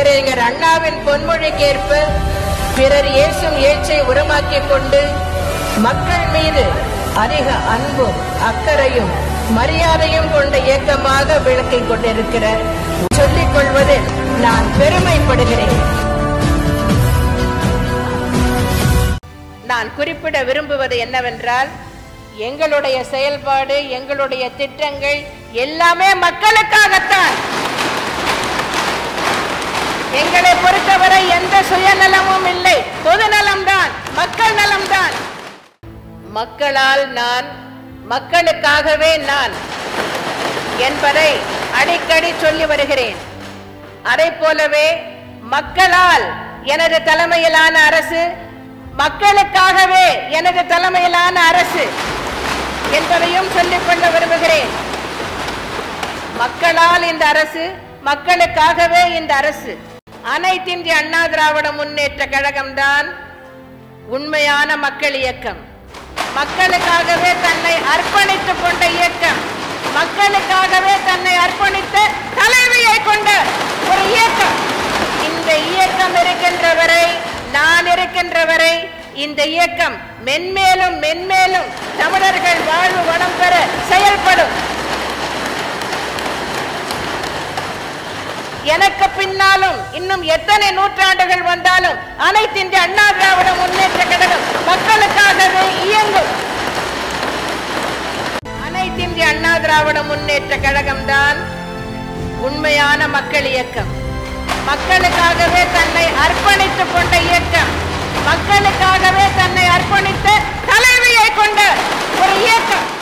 பேரறிஞர் அண்ணாவின் பொன்மொழிக்கேற்ப பிறர் இயேசும் ஏச்சை உரமாக்கிக் கொண்டு மக்கள் மீது அதிக அன்பும் அக்கறையும் மரியாதையும் கொண்ட இயக்கமாக விளக்கிக் கொண்டிருக்கிற சொல்லிக் கொள்வதில் நான் பெருமைப்படுகிறேன் நான் குறிப்பிட விரும்புவது என்னவென்றால் எங்களுடைய செயல்பாடு எங்களுடைய திட்டங்கள் எல்லாமே மக்களுக்காகத்தான் எங்களை பொறுத்தவரை எந்த சுயநலமும் இல்லை பொதுநலம்தான் மக்கள் நலம்தான் மக்களால் நான் மக்களுக்காகவே நான் என்பதை அடிக்கடி சொல்லி வருகிறேன் அதை போலவே மக்களால் எனது தலைமையிலான அரசு மக்களுக்காகவே எனது தலைமையிலான அரசு என்பதையும் சொல்லிக் கொள்ள விரும்புகிறேன் மக்களால் இந்த அரசு மக்களுக்காகவே இந்த அரசு அனைத்திந்திய அண்ணா திராவிட முன்னேற்ற கழகம்தான் உண்மையான மக்கள் இயக்கம் மக்களுக்காகவே தன்னை அர்ப்பணித்துக் கொண்ட இயக்கம் மக்களுக்காகவே தன்னை அர்ப்பணித்த தலைவியை கொண்ட ஒரு இயக்கம் இந்த இயக்கம் இருக்கின்ற வரை நான் இருக்கின்ற வரை இந்த இயக்கம் மென்மேலும் மென்மேலும் தமிழர்கள் வாழ்வு வளம் பெற செயல்படும் எனக்கு பின்னாலும் இன்னும் எத்தனை நூற்றாண்டுகள் வந்தாலும் அனைத்து இந்திய அண்ணா திராவிட முன்னேற்ற கழகம் மக்களுக்காகவே இயங்கும் அனைத்து இந்திய அண்ணா திராவிட முன்னேற்ற கழகம் தான் உண்மையான மக்கள் இயக்கம் மக்களுக்காகவே தன்னை அர்ப்பணித்துக் கொண்ட இயக்கம் மக்களுக்காகவே தன்னை அர்ப்பணித்த தலைவியை கொண்ட ஒரு இயக்கம்